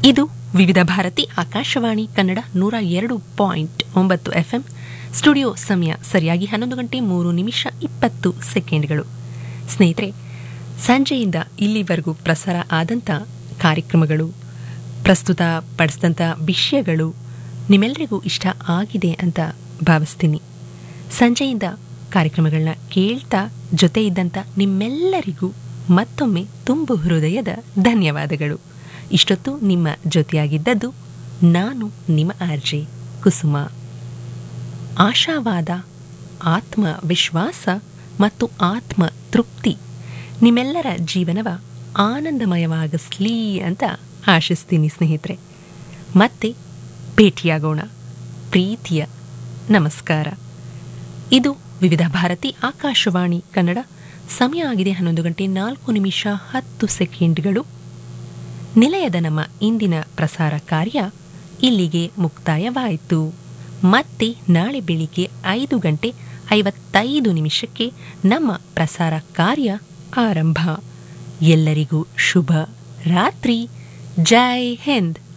ಇದು ವಿವಿಧ ಭಾರತಿ ಆಕಾಶವಾಣಿ ಕನ್ನಡ ನೂರ ಎರಡು ಪಾಯಿಂಟ್ ಒಂಬತ್ತು ಎಫ್ಎಂ ಸ್ಟುಡಿಯೋ ಸಮಯ ಸರಿಯಾಗಿ ಹನ್ನೊಂದು ಗಂಟೆ ಮೂರು ನಿಮಿಷ ಇಪ್ಪತ್ತು ಸೆಕೆಂಡ್ಗಳು ಸ್ನೇಹಿತರೆ ಸಂಜೆಯಿಂದ ಇಲ್ಲಿವರೆಗೂ ಪ್ರಸಾರ ಆದಂಥ ಕಾರ್ಯಕ್ರಮಗಳು ಪ್ರಸ್ತುತ ಪಡಿಸಿದಂಥ ವಿಷಯಗಳು ನಿಮ್ಮೆಲ್ಲರಿಗೂ ಇಷ್ಟ ಆಗಿದೆ ಅಂತ ಭಾವಿಸ್ತೀನಿ ಸಂಜೆಯಿಂದ ಕಾರ್ಯಕ್ರಮಗಳನ್ನ ಕೇಳ್ತಾ ಜೊತೆ ಇದ್ದಂಥ ನಿಮ್ಮೆಲ್ಲರಿಗೂ ಮತ್ತೊಮ್ಮೆ ತುಂಬು ಹೃದಯದ ಧನ್ಯವಾದಗಳು ಇಷ್ಟೊತ್ತು ನಿಮ್ಮ ಜೊತೆಯಾಗಿದ್ದದ್ದು ನಾನು ನಿಮ್ಮ ಆರ್ಜೆ ಕುಸುಮ ಆಶಾವಾದ ಆತ್ಮವಿಶ್ವಾಸ ಮತ್ತು ಆತ್ಮ ತೃಪ್ತಿ ನಿಮ್ಮೆಲ್ಲರ ಜೀವನವ ಆನಂದಮಯವಾಗಿಸ್ಲಿ ಅಂತ ಆಶಿಸ್ತೀನಿ ಸ್ನೇಹಿತರೆ ಮತ್ತೆ ಭೇಟಿಯಾಗೋಣ ಪ್ರೀತಿಯ ನಮಸ್ಕಾರ ಇದು ವಿವಿಧ ಭಾರತಿ ಆಕಾಶವಾಣಿ ಕನ್ನಡ ಸಮಯ ಆಗಿದೆ ಹನ್ನೊಂದು ಗಂಟೆ ನಾಲ್ಕು ನಿಮಿಷ ಹತ್ತು ಸೆಕೆಂಡ್ಗಳು ನಿಲಯದ ನಮ್ಮ ಇಂದಿನ ಪ್ರಸಾರ ಕಾರ್ಯ ಇಲ್ಲಿಗೆ ಮುಕ್ತಾಯವಾಯಿತು ಮತ್ತೆ ನಾಳೆ ಬೆಳಿಗ್ಗೆ ಐದು ಗಂಟೆ ಐವತ್ತೈದು ನಿಮಿಷಕ್ಕೆ ನಮ್ಮ ಪ್ರಸಾರ ಕಾರ್ಯ ಆರಂಭ ಎಲ್ಲರಿಗೂ ಶುಭ ರಾತ್ರಿ ಜೈ ಹಿಂದ್